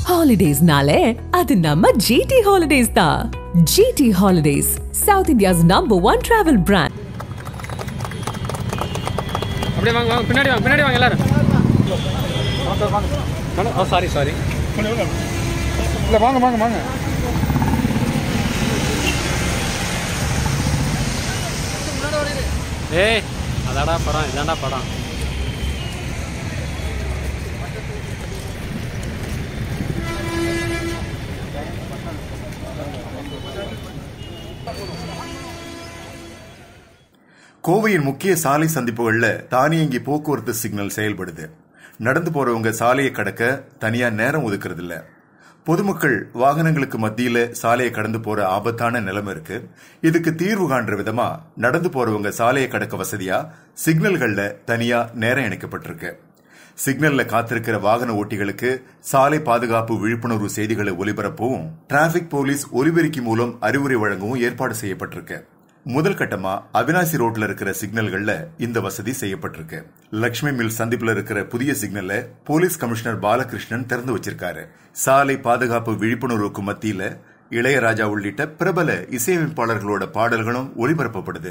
ஹாலிடேஸ்னாலே அது நம்ம ஜிடி ஹாலிடேஸ் தான் GT holidays south India's number one travel brand அப்படியே வாங்க வாங்க பின்னாடி வாங்க பின்னாடி வாங்க எல்லாரும் ஓ சாரி சாரி இல்லை வாங்க வாங்க வாங்க ஏய் அதாடா படம் இதாண்டா படம் கோவையின் முக்கிய சாலை சந்திப்புகள்ல தானியங்கி போக்குவரத்து சிக்னல் செயல்படுது நடந்து போறவங்க சாலையை கடக்க தனியா நேரம் ஒதுக்குறது இல்ல பொதுமக்கள் வாகனங்களுக்கு மத்தியில சாலையை கடந்து போற ஆபத்தான நிலைமை இருக்கு இதுக்கு தீர்வு காண்ற விதமா நடந்து போறவங்க சாலையை கடக்க வசதியா சிக்னல்கள்ல தனியா நேரம் இணைக்கப்பட்டிருக்கு சிக்னல்ல காத்திருக்கிற வாகன ஓட்டிகளுக்கு சாலை பாதுகாப்பு விழிப்புணர்வு செய்திகளை ஒலிபரப்பவும் டிராபிக் போலீஸ் ஒலிபெருக்கி மூலம் அறிவுரை வழங்கவும் ஏற்பாடு செய்யப்பட்டிருக்கு முதல் கட்டமா அவினாசி ரோட்ல இருக்கிற சிக்னல்கள்ல இந்த வசதி செய்யப்பட்டிருக்கு லட்சுமி மில் சந்திப்புல இருக்கிற புதிய சிக்னல்ல போலீஸ் கமிஷனர் பாலகிருஷ்ணன் திறந்து வச்சிருக்காரு சாலை பாதுகாப்பு விழிப்புணர்வுக்கு மத்தியில இளையராஜா உள்ளிட்ட பிரபல இசையமைப்பாளர்களோட பாடல்களும் ஒளிபரப்பப்படுது